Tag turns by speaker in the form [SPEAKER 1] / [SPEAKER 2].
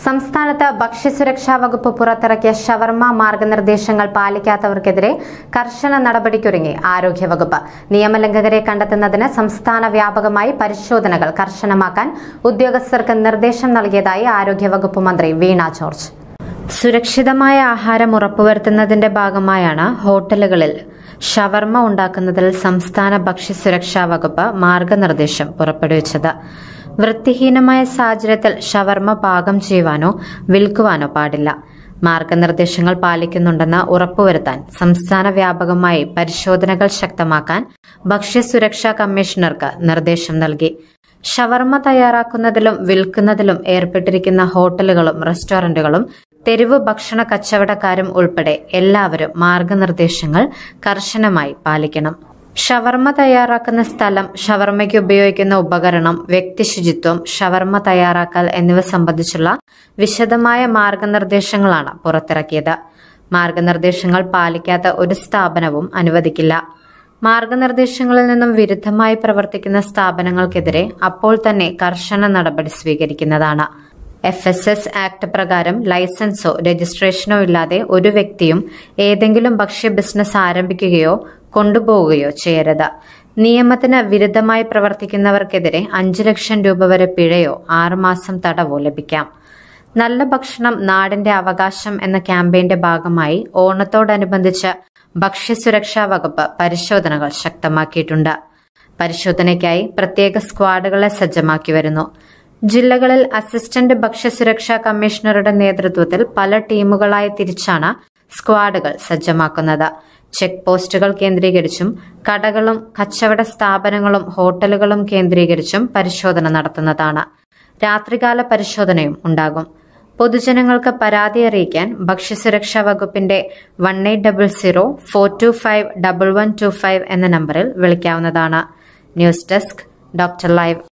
[SPEAKER 1] സംസ്ഥാനത്ത് ഭക്ഷ്യസുരക്ഷാ വകുപ്പ് പുറത്തിറക്കിയ ഷവർമ മാർഗനിർദ്ദേശങ്ങൾ പാലിക്കാത്തവർക്കെതിരെ കർശന നടപടിക്കൊരുങ്ങി ആരോഗ്യവകുപ്പ് നിയമലംഘകരെ കണ്ടെത്തുന്നതിന് സംസ്ഥാന വ്യാപകമായി പരിശോധനകൾ കർശനമാക്കാൻ ഉദ്യോഗസ്ഥർക്ക് നിർദ്ദേശം നൽകിയതായി ആരോഗ്യവകുപ്പ് മന്ത്രി വീണ ജോർജ് സുരക്ഷിതമായ ആഹാരം ഉറപ്പുവരുത്തുന്നതിന്റെ ഭാഗമായാണ് ഹോട്ടലുകളിൽ ഷവർമ ഉണ്ടാക്കുന്നതിൽ സംസ്ഥാന ഭക്ഷ്യസുരക്ഷാ വകുപ്പ് മാർഗനിർദ്ദേശം പുറപ്പെടുവിച്ചത് വൃത്തിഹീനമായ സാഹചര്യത്തിൽ ഷവർമ പാകം ചെയ്യുവാനോ വിൽക്കുവാനോ പാടില്ല മാർഗനിർദ്ദേശങ്ങൾ പാലിക്കുന്നുണ്ടെന്ന് ഉറപ്പുവരുത്താൻ സംസ്ഥാന വ്യാപകമായി പരിശോധനകൾ ശക്തമാക്കാൻ ഭക്ഷ്യസുരക്ഷാ കമ്മീഷണർക്ക് നിർദ്ദേശം നൽകി ഷവർമ തയ്യാറാക്കുന്നതിലും വിൽക്കുന്നതിലും ഏർപ്പെട്ടിരിക്കുന്ന ഹോട്ടലുകളും റെസ്റ്റോറന്റുകളും തെരുവ് ഭക്ഷണ കച്ചവടക്കാരും ഉൾപ്പെടെ എല്ലാവരും മാർഗനിർദ്ദേശങ്ങൾ കർശനമായി പാലിക്കണം ഷവർമ തയ്യാറാക്കുന്ന സ്ഥലം ഷവർമയ്ക്ക് ഉപയോഗിക്കുന്ന ഉപകരണം വ്യക്തിശുചിത്വം ഷവർമ തയ്യാറാക്കൽ എന്നിവ സംബന്ധിച്ചുള്ള വിശദമായ മാർഗനിർദ്ദേശങ്ങളാണ് പുറത്തിറക്കിയത് മാർഗനിർദ്ദേശങ്ങൾ പാലിക്കാത്ത ഒരു സ്ഥാപനവും അനുവദിക്കില്ല മാർഗനിർദ്ദേശങ്ങളിൽ നിന്നും വിരുദ്ധമായി പ്രവർത്തിക്കുന്ന സ്ഥാപനങ്ങൾക്കെതിരെ അപ്പോൾ തന്നെ കർശന നടപടി സ്വീകരിക്കുന്നതാണ് എഫ് എസ് എസ് ആക്ട് പ്രകാരം ലൈസൻസോ രജിസ്ട്രേഷനോ ഇല്ലാതെ ഒരു വ്യക്തിയും ഏതെങ്കിലും ഭക്ഷ്യ ബിസിനസ് ആരംഭിക്കുകയോ കൊണ്ടുപോവുകയോ ചെയ്യരുത് നിയമത്തിന് വിരുദ്ധമായി പ്രവർത്തിക്കുന്നവർക്കെതിരെ അഞ്ചു ലക്ഷം രൂപ വരെ പിഴയോ ആറുമാസം തടവോ ലഭിക്കാം നല്ല ഭക്ഷണം നാടിന്റെ അവകാശം എന്ന ക്യാമ്പയിന്റെ ഭാഗമായി ഓണത്തോടനുബന്ധിച്ച് ഭക്ഷ്യസുരക്ഷാ വകുപ്പ് പരിശോധനകൾ ശക്തമാക്കിയിട്ടുണ്ട് പരിശോധനയ്ക്കായി പ്രത്യേക സ്ക്വാഡുകളെ സജ്ജമാക്കി വരുന്നു ജില്ലകളിൽ അസിസ്റ്റന്റ് ഭക്ഷ്യസുരക്ഷാ കമ്മീഷണറുടെ നേതൃത്വത്തിൽ പല ടീമുകളായി തിരിച്ചാണ് സ്ക്വാഡുകൾ സജ്ജമാക്കുന്നത് ചെക്ക് പോസ്റ്റുകൾ കേന്ദ്രീകരിച്ചും കടകളും കച്ചവട സ്ഥാപനങ്ങളും ഹോട്ടലുകളും കേന്ദ്രീകരിച്ചും പരിശോധന നടത്തുന്നതാണ് രാത്രികാല പരിശോധനയും ഉണ്ടാകും പൊതുജനങ്ങൾക്ക് പരാതി അറിയിക്കാൻ ഭക്ഷ്യസുരക്ഷാ വകുപ്പിന്റെ one eight double zero four two five double one two five എന്ന നമ്പറിൽ വിളിക്കാവുന്നതാണ് ന്യൂസ് ഡെസ്ക് ഡോക്ടർ ലൈവ്